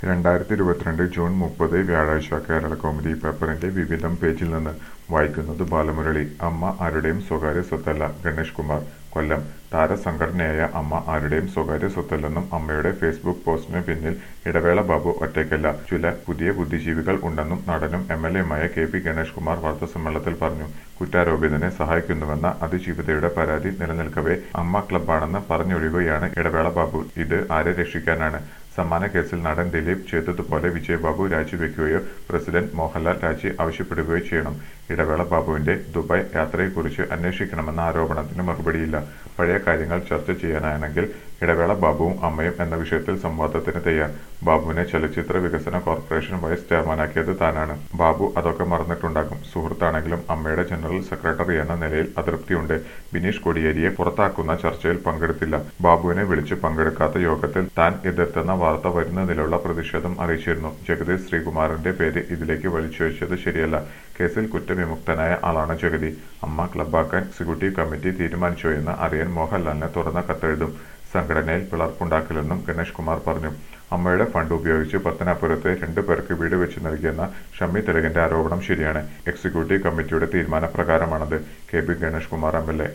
രണ്ടായിരത്തി ഇരുപത്തിരണ്ട് ജൂൺ മുപ്പത് വ്യാഴാഴ്ച കേരള കൗമുദി പേപ്പറിന്റെ വിവിധം പേജിൽ നിന്ന് വായിക്കുന്നത് ബാലമുരളി അമ്മ ആരുടെയും സ്വകാര്യ സ്വത്തല്ല ഗണേഷ് കുമാർ കൊല്ലം താരസംഘടനയായ അമ്മ ആരുടെയും സ്വകാര്യ സ്വത്തല്ലെന്നും അമ്മയുടെ ഫേസ്ബുക്ക് പോസ്റ്റിന് പിന്നിൽ ഇടവേള ബാബു ഒറ്റയ്ക്കല്ല ചില പുതിയ ബുദ്ധിജീവികൾ ഉണ്ടെന്നും നടനും എം എൽ എയുമായ കെ പി ഗണേഷ് കുമാർ വാർത്താസമ്മേളനത്തിൽ പറഞ്ഞു കുറ്റാരോപിതനെ സഹായിക്കുന്നുവെന്ന അതിജീവിതയുടെ പരാതി നിലനിൽക്കവെ അമ്മ ക്ലബ്ബാണെന്ന് പറഞ്ഞൊഴിയുകയാണ് ഇടവേള ബാബു ഇത് ആരെ രക്ഷിക്കാനാണ് സമാന കേസിൽ നടൻ ദിലീപ് ചെയ്തതുപോലെ വിജയബാബു രാജിവെക്കുകയോ പ്രസിഡന്റ് മോഹൻലാൽ രാജി ആവശ്യപ്പെടുകയോ ചെയ്യണം ഇടവേള ബാബുവിന്റെ ദുബായ് യാത്രയെക്കുറിച്ച് അന്വേഷിക്കണമെന്ന ആരോപണത്തിന് മറുപടിയില്ല പഴയ കാര്യങ്ങൾ ചർച്ച ചെയ്യാനാണെങ്കിൽ ഇടവേള ബാബുവും അമ്മയും എന്ന വിഷയത്തിൽ സംവാദത്തിന് തയ്യാർ ബാബുവിനെ ചലച്ചിത്ര വികസന കോർപ്പറേഷൻ വൈസ് ചെയർമാനാക്കിയത് താനാണ് ബാബു അതൊക്കെ മറന്നിട്ടുണ്ടാകും സുഹൃത്താണെങ്കിലും അമ്മയുടെ ജനറൽ സെക്രട്ടറി എന്ന നിലയിൽ അതൃപ്തിയുണ്ട് ബിനീഷ് കൊടിയേരിയെ പുറത്താക്കുന്ന ചർച്ചയിൽ പങ്കെടുത്തില്ല ബാബുവിനെ വിളിച്ച് പങ്കെടുക്കാത്ത യോഗത്തിൽ താൻ എതിർത്തെന്ന വാർത്ത വരുന്നതിലുള്ള പ്രതിഷേധം അറിയിച്ചിരുന്നു ജഗദീഷ് ശ്രീകുമാറിന്റെ പേര് ഇതിലേക്ക് വലിച്ചുവെച്ചത് ശരിയല്ല കേസിൽ കുറ്റവിമുക്തനായ ആളാണ് ജഗതി അമ്മ ക്ലബ്ബാക്കാൻ എക്സിക്യൂട്ടീവ് കമ്മിറ്റി തീരുമാനിച്ചോ എന്ന് അറിയാൻ മോഹൻലാലിന് തുറന്ന കത്തെഴുതും സംഘടനയിൽ പിളർപ്പുണ്ടാക്കില്ലെന്നും ഗണേഷ് കുമാർ പറഞ്ഞു അമ്മയുടെ ഫണ്ട് ഉപയോഗിച്ച് പത്തനാപുരത്ത് രണ്ടു പേർക്ക് വീട് വെച്ച് നൽകിയെന്ന ഷമ്മി തിലകന്റെ ആരോപണം ശരിയാണ് എക്സിക്യൂട്ടീവ് കമ്മിറ്റിയുടെ തീരുമാനപ്രകാരമാണത് K P Ganesh Kumar M L A